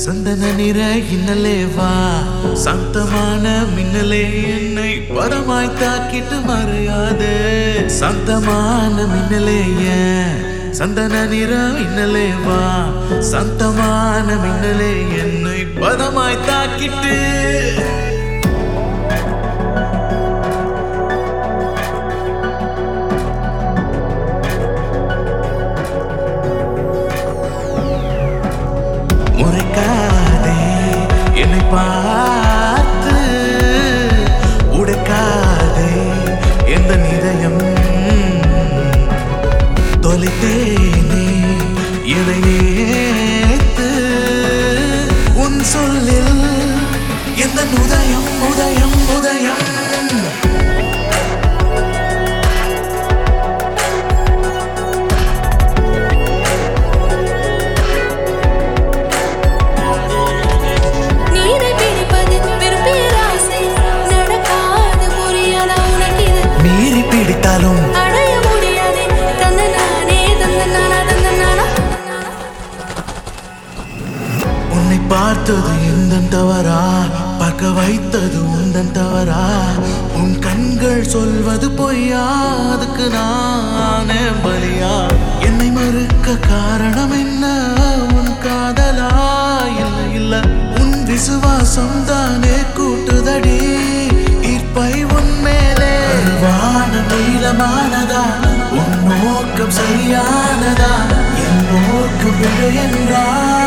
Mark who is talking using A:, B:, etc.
A: சந்தன நிற இன்னலே வா சாந்தமான மின்னலே என்னை பரமாய் தாக்கிட்டு மறையாதே சாந்தமான மின்னலே ஏன் சந்தன நிற இன்னலே வா சாந்தமான மின்னலே என்னை பதமாய் தாக்கிட்டு முறைக்காதே என்னை பார்த்து உடைக்காதே எந்த நிதயம் தொலைத்தேனே என்னை நேத்து உன் சொல்லில் எந்த உதயம் உதயம் உதயம்
B: நீரை பிடிப்பது வெறும் பேராசை நடக்காது புரியாத உனக்கு இது
A: மீறி பிடித்தாலும்
B: அடைய முடியாதே தந்த நானே தந்த நானா தந்த நானா
A: உன்னை பார்த்தது இந்த தவறா பார்க்க வைத்தது உந்தன் தவறா உன் கண்கள் சொல்வது பொய்யா அதுக்கு நானே பலியா என்னை மறுக்க காரணம் என்ன உன் காதலா இல்ல இல்ல உன் விசுவாசம் தானே கூட்டுதடி ஈர்ப்பை உன் மேலே வான நீளமானதா உன் நோக்கம் சரியானதா என் நோக்கம் பிழை என்றா